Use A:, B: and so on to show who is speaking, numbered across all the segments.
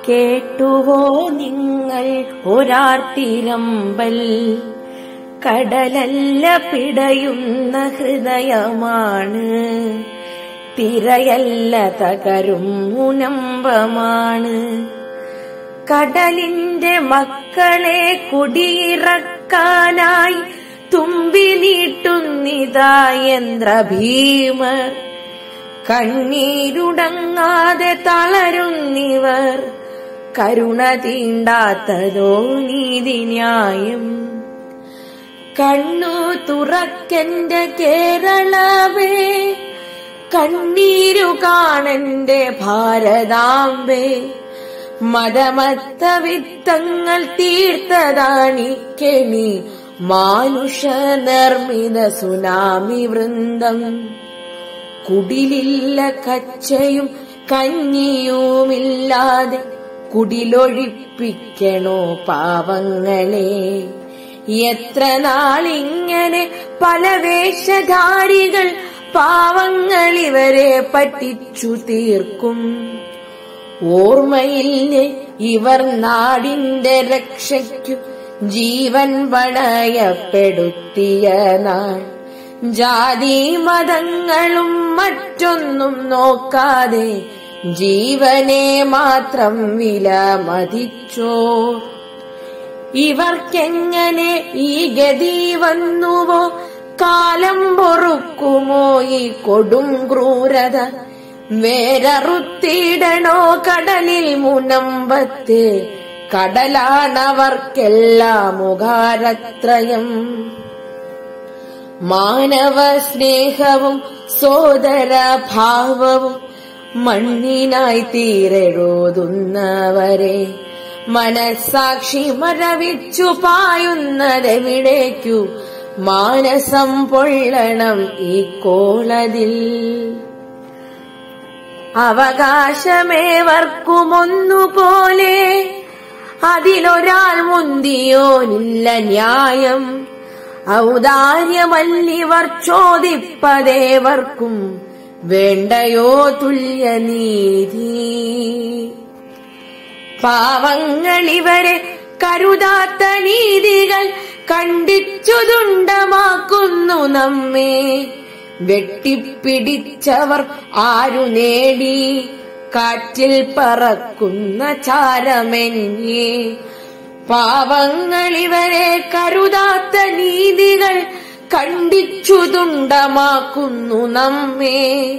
A: കേട്ടുവോ നിങ്ങൾ ഒരാർത്തിരമ്പൽ കടലല്ല പിടയുന്ന ഹൃദയമാണ് തിരയല്ല തകരും മുനമ്പമാണ് കടലിന്റെ മക്കളെ കുടിയിറക്കാനായി തുമ്പി നീട്ടുന്നിതാ യന്ത്രഭീമർ കണ്ണീരുടങ്ങാതെ തളരുന്നിവർ കരുണ തീണ്ടാത്തതോ നീതിന്യായം കണ്ണു തുറക്കന്റെ കേരളവേ കണ്ണീരു കാണന്റെ ഭാരതാംബേ മതമത്ത വിത്തങ്ങൾ തീർത്തതാണിക്കെണി മാനുഷ നിർമ്മിത സുനാമി വൃന്ദം കുടിലില്ല കച്ചയും കഞ്ഞിയുമില്ലാതെ കുടിലൊഴിപ്പിക്കണോ പാവങ്ങളെ എത്ര നാളിങ്ങനെ പല വേഷധാരികൾ പാവങ്ങളിവരെ പറ്റിച്ചു തീർക്കും ഓർമ്മയില്ലേ ഇവർ നാടിന്റെ രക്ഷയ്ക്കു ജീവൻ പണയപ്പെടുത്തിയ നാൾ ജാതി മതങ്ങളും മറ്റൊന്നും നോക്കാതെ ജീവനെ മാത്രം വില മതിച്ചോ ഇവർക്കെങ്ങനെ ഈ ഗതി വന്നുവോ കാലം പൊറുക്കുമോ ഈ കൊടും ക്രൂരത വേരറുത്തിടണോ കടലിൽ മുനമ്പത്തെ കടലാണവർക്കെല്ലാം മുഖാരത്രയം മാനവ സ്നേഹവും സോദര ഭാവവും മണ്ണിനായി തീരെഴുതുന്നവരെ മനസാക്ഷി മരവിച്ചു പായുന്നതെവിടേക്കു മാനസം പൊള്ളണം ഈ കോളതിൽ അവകാശമേവർക്കുമൊന്നുപോലെ അതിലൊരാൾ മുന്തിയോനില്ല ന്യായം ഔദാര്യമല്ലിവർ ചോദിപ്പതേവർക്കും വേണ്ടയോ തുല്യനീതി പാവങ്ങളിവരെ കരുതാത്ത നീതികൾ കണ്ടിച്ചുതുണ്ടമാക്കുന്നു നമ്മെ വെട്ടിപ്പിടിച്ചവർ ആരു നേടി കാറ്റിൽ പറക്കുന്ന ചാരമെന്നെ പാവങ്ങളിവരെ കരുതാത്ത നീതികൾ കണ്ടിച്ചുതുണ്ടമാക്കുന്നു നമ്മെ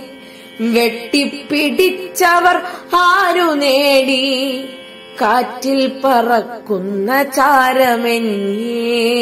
A: വെട്ടിപ്പിടിച്ചവർ ആരു നേടി കാറ്റിൽ പറക്കുന്ന ചാരമെന്നേ